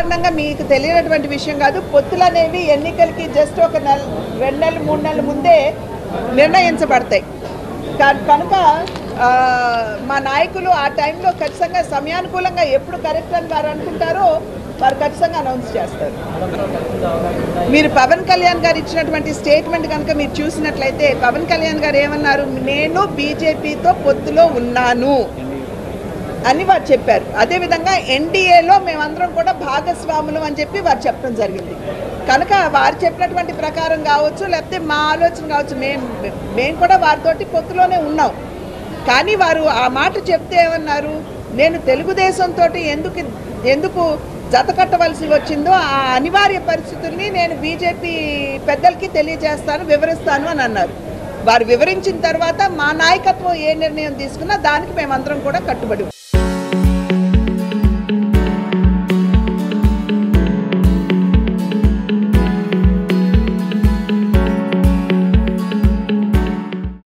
సాధారణంగా మీకు తెలియనటువంటి విషయం కాదు పొత్తులు అనేవి ఎన్నికలకి జస్ట్ ఒక నెల రెండు నెలలు మూడు నెలల ముందే నిర్ణయించబడతాయి కా- కనుక ఆ, మా నాయకులు ఆ టైంలో ఖచ్చితంగా సమయానుకూలంగా ఎప్పుడు కరెక్ట్ అని వారు అనుకుంటారో వారు ఖచ్చితంగా అనౌన్స్ చేస్తారు మీరు పవన్ కళ్యాణ్ గారు ఇచ్చినటువంటి స్టేట్మెంట్ కనుక మీరు చూసినట్లయితే పవన్ కళ్యాణ్ గారు ఏమన్నారు నేను బీజేపీతో పొత్తులో ఉన్నాను అని వారు చెప్పారు అదేవిధంగా ఎన్డీఏలో మేమందరం కూడా భాగస్వాములు అని చెప్పి వారు చెప్పడం జరిగింది కనుక వారు చెప్పినటువంటి ప్రకారం కావచ్చు లేకపోతే మా ఆలోచన కావచ్చు మేము మేము కూడా వారితోటి పొత్తులోనే ఉన్నాం కానీ వారు ఆ మాట చెప్తే ఏమన్నారు నేను తెలుగుదేశంతో ఎందుకు ఎందుకు జత కట్టవలసి వచ్చిందో ఆ అనివార్య పరిస్థితుల్ని నేను బీజేపీ పెద్దలకి తెలియజేస్తాను వివరిస్తాను అని అన్నారు వారు వివరించిన తర్వాత మా నాయకత్వం ఏ నిర్ణయం తీసుకున్నా దానికి మేమందరం కూడా కట్టుబడి ఉన్నాం.